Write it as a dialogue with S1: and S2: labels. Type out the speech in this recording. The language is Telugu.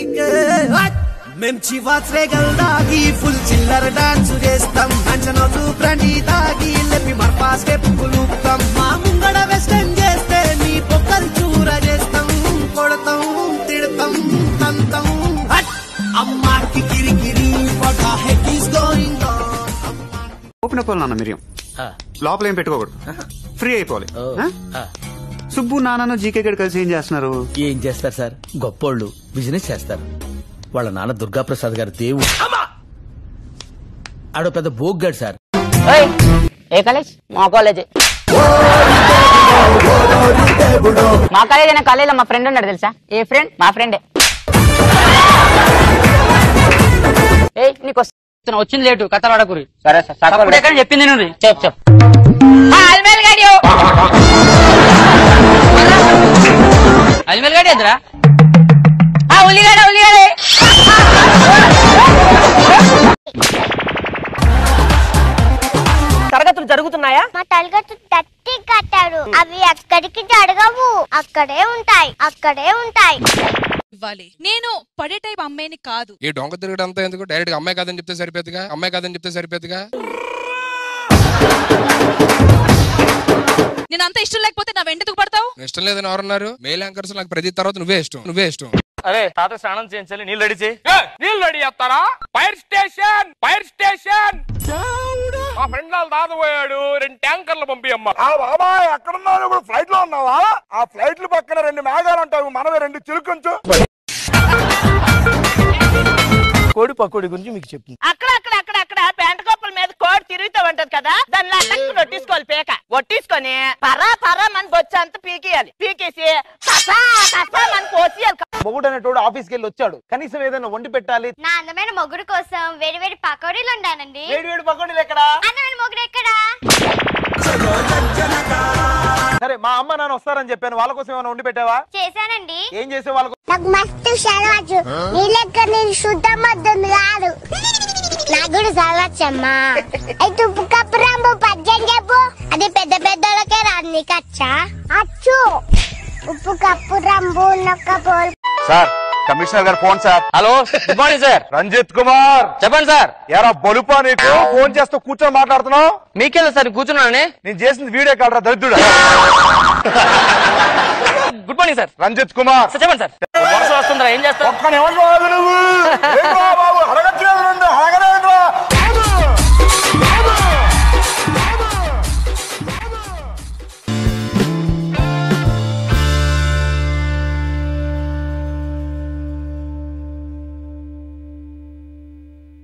S1: నీకే మేం చివాత్రే గల్దాగి ఫుల్ చిల్లర డాన్స్ చేస్తాం అంచనోజు బ్రాండీ తాగి లెప్పి మర్పా స్టెప్ కులుపుతాం మా ముంగడ వెస్టర్న్ చేస్తే నీ పొక్కలు చూర చేస్తాం కొడతాం తిడతాం తంతం హట్ అమ్మాకి కిరికిరి what the heck is going on
S2: open అయిపోవాలి నాన్న మిరియం లోపల ఏం పెట్టుకోకూడదు ఫ్రీ అయిపోవాలి ఆ? సుబ్బు నాన్నను జీకే గడి కలిసి ఏం చేస్తున్నారు
S3: ఏం చేస్తారు సార్ గొప్పోళ్ళు బిజినెస్ చేస్తారు వాళ్ళ నాన్న దుర్గాప్రసాద్ గారు దేవుడు ఆడో పెద్ద బోగ్గాడు సార్
S4: ఏయ్, ఏ కాలేజ్ మా కాలేజ్ మా కాలేజ్ అయినా కాలేజీలో మా ఫ్రెండ్ ఉన్నాడు తెలుసా ఏ ఫ్రెండ్ మా ఫ్రెండే ఏయ్ నీకు వస్తున్నా, వచ్చింది లేటు కథలు ఆడకూరి సరే సార్ ఎక్కడ చెప్పింది నువ్వు చెప్పు చెప్పు అల్మేల్ గాడి అల్మేల్ గాడి ఎదురా ఉల్లిగడ్డ ఉల్లిగడ్డ
S5: తరగతులు జరుగుతున్నాయా
S6: మా తరగతి తట్టి కట్టాడు అవి అక్కడికి జరగవు అక్కడే ఉంటాయి అక్కడే ఉంటాయి
S7: ఇవ్వాలి నేను పడే టైప్ అమ్మాయిని కాదు
S8: ఈ డొంక తిరగడం అంతా ఎందుకు డైరెక్ట్ గా అమ్మాయి కాదని చెప్తే సరిపోతుందిగా అమ్మాయి కాదని చెప్తే సరిపోతుందిగా
S7: నేను అంత ఇష్టం లేకపోతే నా వెంటకు పడతావు
S8: నువ్వు ఇష్టం లేదని ఎవరన్నారు మెయిల్ యాంకర్స్ నాకు ప్రతి తర్వాత నువ్వే ఇష్టం నువ్వే ఇష్టం
S9: అరే తాత స్నానం చేయించాలి నీళ్ళు రెడీ చేయి నీళ్ళు రెడీ చేస్తారా ఫైర్ స్టేషన్ ఫైర్ స్టేషన్ మా ఫ్రెండ్ వాళ్ళు దాదపోయాడు రెండు ట్యాంకర్లు పంపియమ్మ
S10: ఆ బాబాయ్ ఎక్కడున్నావు ఇప్పుడు ఫ్లైట్ లో ఉన్నావా ఆ ఫ్లైట్లు పక్కన రెండు మేఘాలు ఉంటాయి మనమే రెండు చిలుకొంచు
S5: కోడి పకోడి గురించి మీకు చెప్తుంది
S11: అక్కడ అక్కడ అక్కడ అక్కడ పెంట కొప్పల మీద కోడి తిరుగుతూ ఉంటది కదా దాన్ని అటక్కు ఒట్టించుకోవాలి పేక ఒట్టించుకొని పరా పరా మన బొచ్చు అంతా పీకేయాలి పీకేసి కసా కసా మన కోసేయాలి
S5: మొగుడు అనేటోడు ఆఫీస్కి వెళ్ళి వచ్చాడు కనీసం ఏదైనా వండి పెట్టాలి
S6: నా అందమైన మొగుడు కోసం వేడి వేడి పకోడీలు ఉండానండి
S5: వేడి వేడి పకోడీలు ఎక్కడా
S6: అందమైన మొగుడు ఎక్కడా
S5: సరే మా అమ్మ నాన్న వస్తారని చెప్పాను వాళ్ళ కోసం ఏమైనా వండి పెట్టావా
S6: చేశానండి
S5: ఏం చేసే వాళ్ళ
S6: నాకు మస్తు చదవచ్చు నీ లెక్క నేను శుద్ధం వద్దుంది కాదు నాకు కూడా చదవచ్చమ్మా అయితే ఉప్పు కప్పు రంబు పద్యం చెప్పు అది పెద్ద పెద్దోళ్ళకే రాదు నీకు అచ్చా అచ్చు ఉప్పు కప్పు రంబు నొక్క పోల్
S10: సార్ కమిషనర్ గారు phone sir
S9: hello good morning sir
S10: Ranjith Kumar
S9: చెప్పండి సార్
S10: ఎరా బలుపా నీకు ఫోన్ చేస్తూ కూర్చొని మాట్లాడుతున్నావు
S9: మీకేదా సార్ కూర్చున్నానని
S10: నేను చేసింది వీడియో కాల్ రా దరిద్రుడా
S9: good morning sir
S10: Ranjith Kumar
S9: చెప్పండి సార్ వర్షం వస్తుందా ఏం చేస్తావు
S10: ఒక్కని ఎవరు కాదు నువ్వు ఏం